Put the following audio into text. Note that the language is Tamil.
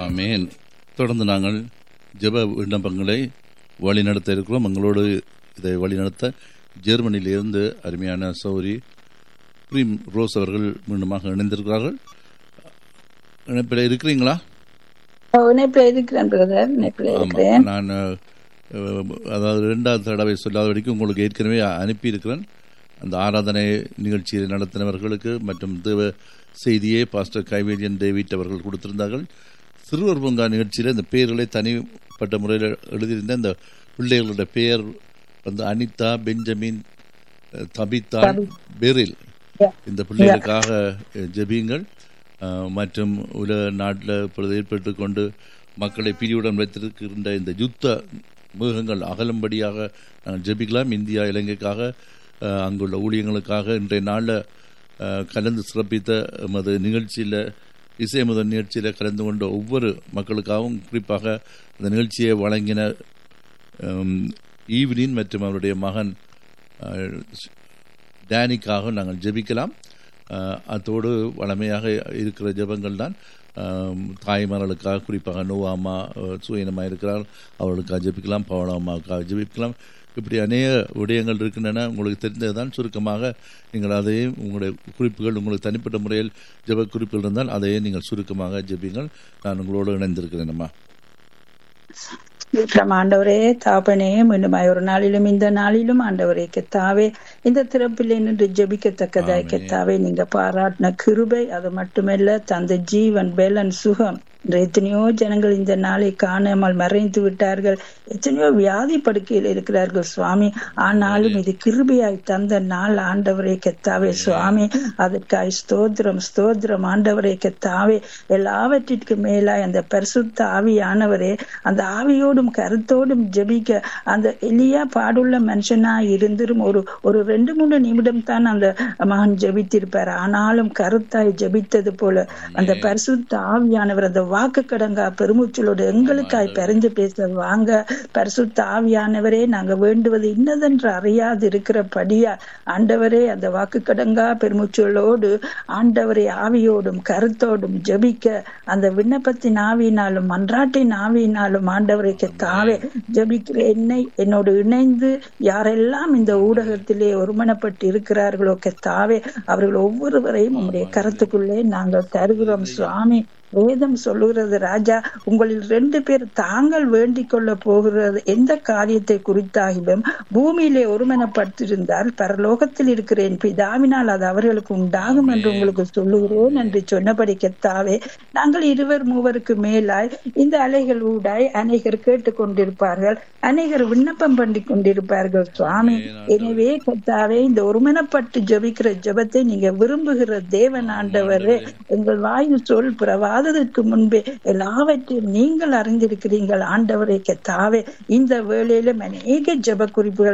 ஆமேன் தொடர்ந்து நாங்கள் ஜெப விண்ணப்பங்களை வழிநடத்த இருக்கிறோம் எங்களோடு இதை வழிநடத்த ஜெர்மனியிலிருந்து அருமையான சௌரி பிரீம் ரோஸ் அவர்கள் மீண்டுமாக இணைந்திருக்கிறார்கள் இணைப்பில் இருக்கிறீங்களா இணைப்பில் இருக்கிறேன் பிரதர் இணைப்பில் ஆமா இருக்கிறேன் நான் அஹ், அதாவது ரெண்டாவது தடவை சொல்லாத வரைக்கும் உங்களுக்கு ஏற்கனவே அனுப்பியிருக்கிறேன் அந்த ஆராதனை நிகழ்ச்சியை நடத்தினவர்களுக்கு மற்றும் தேவ செய்தியை பாஸ்டர் கைவேலியன் டேவிட் அவர்கள் கொடுத்திருந்தார்கள் சிறுவர் பூங்கா நிகழ்ச்சியில் இந்த பெயர்களை தனிப்பட்ட முறையில் எழுதியிருந்த இந்த பிள்ளைகளோட பெயர் வந்து Anitha Benjamin ah, Tabitha Beryl Yeah. இந்த பிள்ளைகளுக்காக அஹ், ஜெபியுங்கள் அஹ், மற்றும் உலக நாட்டில் இப்பொழுது ஏற்பட்டு கொண்டு மக்களை பிரிவுடன் வைத்திருக்கின்ற இந்த யுத்த மிருகங்கள் அகலும்படியாக நாங்கள் ஜெபிக்கலாம் இந்தியா இலங்கைக்காக அஹ், அங்குள்ள ஊழியங்களுக்காக இன்றைய நாளில் அஹ், கலந்து சிறப்பித்த எமது நிகழ்ச்சியில் இசை முதல் நிகழ்ச்சியில் கலந்து கொண்ட ஒவ்வொரு மக்களுக்காகவும் குறிப்பாக அந்த நிகழ்ச்சியை வழங்கின அம், ஈவ்லின் மற்றும் அவருடைய மகன் அஹ், டேனிக்காக நாங்கள் ஜெபிக்கலாம் அஹ், அத்தோடு வளமையாக இருக்கிற ஜெபங்கள் தான் அஹ், தாய்மார்களுக்காக குறிப்பாக நோவாமா சுயனமாக இருக்கிறார் அவர்களுக்காக ஜெபிக்கலாம் பவனம்மாவுக்காக ஜெபிக்கலாம் இப்படி அநேக விடயங்கள் இருக்கின்றன உங்களுக்கு தெரிந்ததுதான் சுருக்கமாக நீங்கள் அதையும் உங்களுடைய குறிப்புகள் உங்களுக்கு தனிப்பட்ட முறையில் ஜெப குறிப்புகள் இருந்தால் அதையே நீங்கள் சுருக்கமாக ஜெபிங்கள் நான் உங்களோடு இணைந்திருக்கிறேன் அம்மா இருக்கிறோம் ஆண்டவரே தாப்பனே மீண்டும் ஒரு நாளிலும் இந்த நாளிலும் ஆண்டவரே கெத்தாவே இந்த திறப்பில் நின்று ஜெபிக்கத்தக்கதாய் ஆமென். கெத்தாவே நீங்க பாராட்டின கிருபை அது மட்டுமல்ல தந்த ஜீவன் பேலன் சுகம் இன்று எத்தனையோ ஜனங்கள் இந்த நாளை காணாமல் மறைந்து விட்டார்கள் எத்தனையோ வியாதி படுக்கையில் இருக்கிறார்கள் சுவாமி ஆனாலும் இது கிருபையாய் தந்த நாள் ஆண்டவரே கெத்தாவே சுவாமி அதற்காய் ஸ்தோத்திரம் ஸ்தோத்திரம் ஆண்டவரே கெத்தாவே எல்லாவற்றிற்கு மேலாய் அந்த பரிசுத்த ஆவியானவரே அந்த ஆவியோடும் கருத்தோடும் ஜெபிக்க அந்த எளியா பாடுள்ள மனுஷனா இருந்திரும் ஒரு ஒரு ரெண்டு மூணு நிமிடம் தான் அந்த மகன் ஜெபித்திருப்பார் ஆனாலும் கருத்தாய் ஜெபித்தது போல அந்த பரிசுத்த ஆவியானவர் அந்த வாக்கு கடங்கா பெருமூச்சலோடு எங்களுக்காய் பரிந்து பேச வாங்க பரிசுத்த ஆவியானவரே நாங்க வேண்டுவது இன்னதென்று அறியாது இருக்கிறபடியா ஆண்டவரே அந்த வாக்கு கடங்கா பெருமூச்சலோடு ஆண்டவரை ஆவியோடும் கருத்தோடும் ஜெபிக்க அந்த விண்ணப்பத்தின் ஆவியினாலும் மன்றாட்டின் ஆவியினாலும் ஆண்டவரை தாவே ஜெபிக்கிற என்னை என்னோடு இணைந்து யாரெல்லாம் இந்த ஊடகத்திலே ஒருமனப்பட்டு இருக்கிறார்களோ கத்தாவே அவர்கள் ஒவ்வொருவரையும் உம்முடைய கருத்துக்குள்ளே நாங்கள் தருகிறோம் சுவாமி வேதம் சொல்லுகிறது ராஜா உங்களில் ரெண்டு பேர் தாங்கள் வேண்டிக் கொள்ள போகிறது எந்த காரியத்தை குறித்தாகிலும் பூமியிலே ஒருமனப்பட்டிருந்தால் பரலோகத்தில் இருக்கிற என் பிதாவினால் அது அவர்களுக்கு உண்டாகும் என்று உங்களுக்கு சொல்லுகிறேன் என்று சொன்னபடி கெத்தாவே நாங்கள் இருவர் மூவருக்கு மேலாய் இந்த அலைகள் ஊடாய் அநேகர் கேட்டுக் கொண்டிருப்பார்கள் அநேகர் விண்ணப்பம் பண்ணி கொண்டிருப்பார்கள் சுவாமி எனவே கத்தாவே இந்த ஒருமனப்பட்டு ஜெபிக்கிற ஜெபத்தை நீங்க விரும்புகிற தேவன் ஆண்டவரே எங்கள் வாயில் சொல் பிறவாததற்கு முன்பே எல்லாவற்றையும் நீங்கள் அறிந்திருக்கிறீர்கள் ஆண்டவரே கத்தாவே இந்த வேளையிலும் அநேக ஜெப குறிப்புகள்